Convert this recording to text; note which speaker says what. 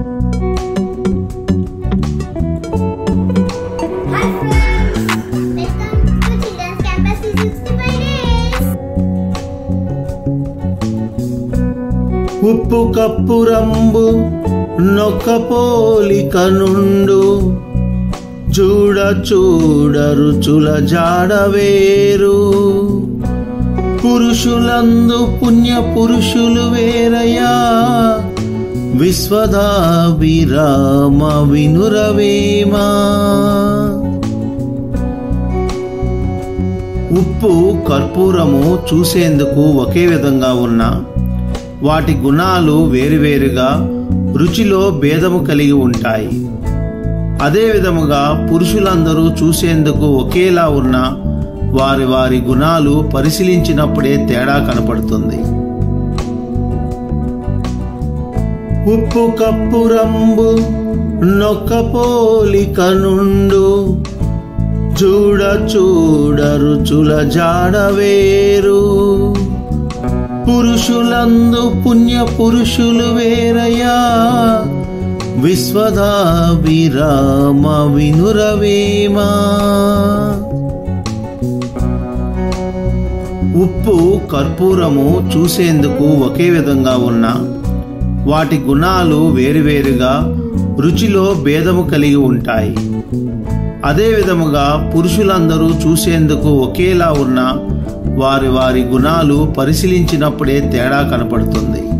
Speaker 1: Hi friends, welcome to Children's Campus 365 Days.
Speaker 2: ఉప్పు కప్పు రంబు నొక్క పోలిక నుండు చూడ చూడ రుచుల జాడ వేరు పురుషులందు పుణ్య పురుషులు వేరయ్యా విశ్వదాభిరామ వినురవేమా ఉప్పు కర్పూరము చూసేందుకు ఒకే విధంగా ఉన్న వాటి గుణాలు వేరువేరుగా రుచిలో భేదము కలిగి ఉంటాయి అదే విధముగా పురుషులందరూ చూసేందుకు ఒకేలా ఉన్న వారి వారి గుణాలు పరిశీలించినప్పుడే తేడా కనపడుతుంది ఉప్పు కప్పు రంబు నొక్క పోలిక నుండు చూడ చూడ రుచుల జాడ వేరు పురుషులందు పుణ్య పురుషులు వేరయ్యా విశ్వదాభిరామ వినురవేమా ఉప్పు కర్పూరము చూసేందుకు ఒకే విధంగా ఉన్న వాటి గుణాలు వేరువేరుగా రుచిలో భేదము కలిగి ఉంటాయి అదే విధముగా పురుషులందరూ చూసేందుకు ఒకేలా ఉన్న వారి వారి గుణాలు పరిశీలించినప్పుడే తేడా కనపడుతుంది